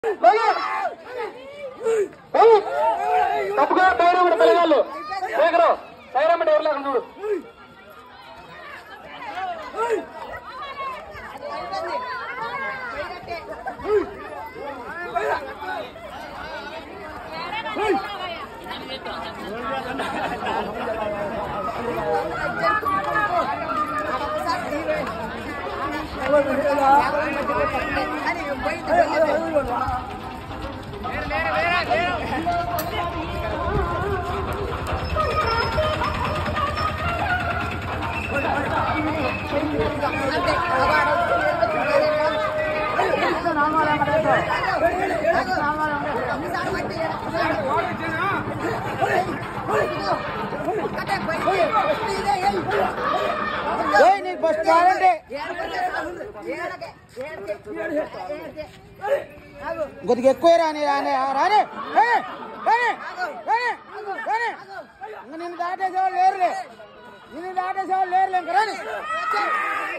తప్పుగా సైరామడి పిల్లగాళ్ళు శేఖరు సైరామడి ఎవరు లేకుండా చూడు నీకు ఫస్ట్ కావాలంటే కొద్దిగా ఎక్కువ రాని రాని రాని రాని రాని రాని రాని ఇంకా నిన్ను దాటేసేవాళ్ళు లేరులే నిన్ను దాటేసేవాళ్ళు లేరులే ఇంకా రాని